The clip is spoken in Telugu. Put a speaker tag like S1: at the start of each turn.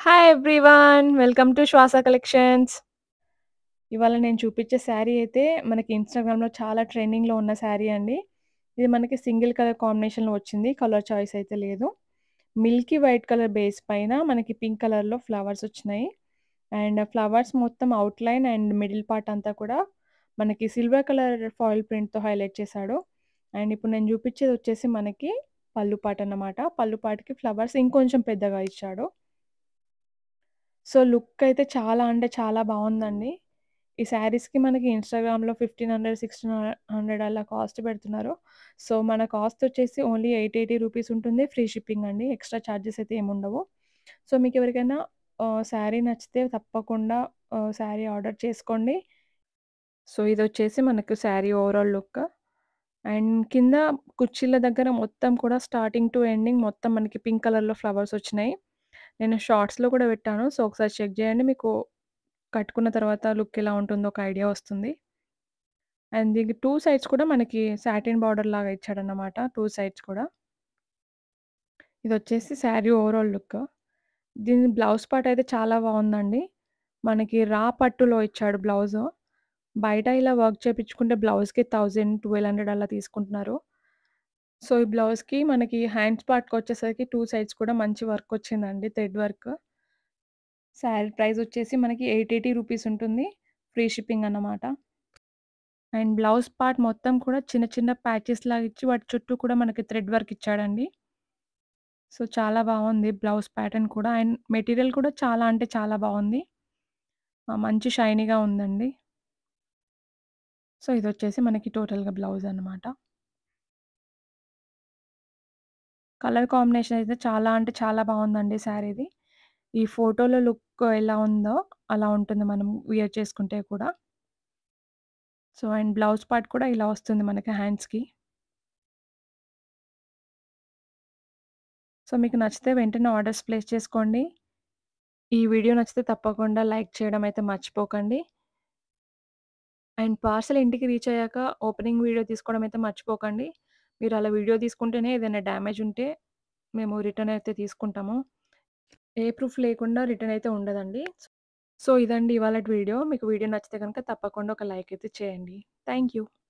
S1: Hi everyone. Welcome to Swasa collections. ఇవాళ నేను చూపించే శారీ అయితే మనకి ఇన్‌స్టాగ్రామ్‌లో చాలా ట్రెండింగ్‌లో ఉన్న శారీ అండి. ఇది మనకి సింగిల్ కలర్ కాంబినేషన్‌లో వచ్చింది. కలర్ చాయిస్ అయితే లేదు. మిల్కీ వైట్ కలర్ బేస్ పైన మనకి పింక్ కలర్‌లో ఫ్లవర్స్ వచ్చినాయి. అండ్ ఫ్లవర్స్ మొత్తం అవుట్‌లైన్ అండ్ మిడిల్ పార్ట్ అంతా కూడా మనకి సిల్వర్ కలర్ ఫాయిల్ ప్రింట్‌తో హైలైట్ చేశాడు. అండ్ ఇప్పుడు నేను చూపించేది వచ్చేసి మనకి పళ్ళు పార్ట్ అన్నమాట. పళ్ళు పార్ట్‌కి ఫ్లవర్స్ ఇంకొంచెం పెద్దగా ఇచ్చాడు. సో, లుక్ అయితే చాలా అంటే చాలా బావుందండి. ఈ శారీస్‌కి మనకి ఇన్‌స్టాగ్రామ్‌లో 1500, 1600 అలా కాస్ట్ పెడుతున్నారు. సో, మన కాస్ట్ వచ్చేసి ఓన్లీ 880 రూపీస్ ఉంటుంది. ఫ్రీ షిప్పింగ్ అండి. ఎక్స్‌ట్రా చార్జెస్ అయితే ఏముండవు. సో, మీకు ఎవరికైనా ఆహ్, శారీ నచ్చితే తప్పకుండా ఆహ్, శారీ ఆర్డర్ చేసుకోండి. సో, ఇదొచ్చేసి మనకు శారీ ఓవరాల్ లుక్. అండ్ కింద కుర్చీల దగ్గర మొత్తం కూడా స్టార్టింగ్ టు ఎండింగ్ మొత్తం మనకి పింక్ కలర్‌లో ఫ్లవర్స్ వచ్చినాయి. నేను షార్ట్స్‌లో కూడా పెట్టాను. సో, ఒకసారి చెక్ చేయండి. మీకు కట్టుకున్న తర్వాత లుక్ ఎలా ఉంటుందో ఒక ఐడియా వస్తుంది. అండ్ దీనికి 2 సైడ్స్ కూడా మనకి సాటిన్ బార్డర్ లాగా ఇచ్చాడన్నమాట. 2 సైడ్స్ కూడా. ఇదొచ్చేసి శారీ ఓవరాల్ లుక్. దీని బ్లౌజ్ పార్ట్ అయితే చాలా బావుందండి. మనకి రా పట్టులో ఇచ్చాడు బ్లౌజు. బయట ఇలా వర్క్ చేపించుకుంటే బ్లౌజ్‌కి 1000, 1200 అలా తీసుకుంటున్నారు. సో, ఈ బ్లౌజ్‌కి మనకి హ్యాండ్స్ పార్ట్‌కొచ్చేసరికి 2 సైడ్స్ కూడా మంచి వర్క్ వచ్చిందండి. Thread work. శారీ ప్రైస్ వచ్చేసి మనకి 880 రూపీస్ ఉంటుంది. ఫ్రీ షిప్పింగ్ అన్నమాట. అండ్ బ్లౌజ్ పార్ట్ మొత్తం కూడా చిన్న చిన్న ప్యాచెస్ లాగా ఇచ్చి వాటి చుట్టూ కూడా మనకి థ్రెడ్ వర్క్ ఇచ్చాడండి. సో, చాలా బావుంది బ్లౌజ్ ప్యాటర్న్ కూడా. అండ్ మెటీరియల్ కూడా చాలా అంటే చాలా బావుంది. ఆ! మంచి షైనీగా ఉందండి. సో, ఇదొచ్చేసి మనకి టోటల్‌గా బ్లౌజ్ అన్నమాట. కలర్ కాంబినేషన్ అయితే చాలా అంటే చాలా బావుందండి శారీది. ఈ ఫోటోలో లుక్ ఎలా ఉందో అలా ఉంటుంది మనం వియర్ చేసుకుంటే కూడా. సో, అండ్ బ్లౌజ్ పార్ట్ కూడా ఇలా వస్తుంది మనకి హ్యాండ్స్‌కి. సో, మీకు నచ్చితే వెంటనే ఆర్డర్స్ ప్లేస్ చేసుకోండి. ఈ వీడియో నచ్చితే తప్పకుండా లైక్ చేయడం అయితే మర్చిపోకండి. అండ్ పార్సెల్ ఇంటికి రీచ్ అయ్యాక ఓపెనింగ్ వీడియో తీసుకోవడం అయితే మర్చిపోకండి. మీరు అలా వీడియో తీసుకుంటేనే ఏదైనా డ్యామేజ్ ఉంటే మేము రిటర్న్ అయితే తీసుకుంటాము. ఏ ప్రూఫ్ లేకుండా రిటర్న్ అయితే ఉండదండి. సో, ఇదండి ఇవాళటి వీడియో. మీకు వీడియో నచ్చితే గనుక తప్పకుండా ఒక లైక్ అయితే చేయండి. Thank you.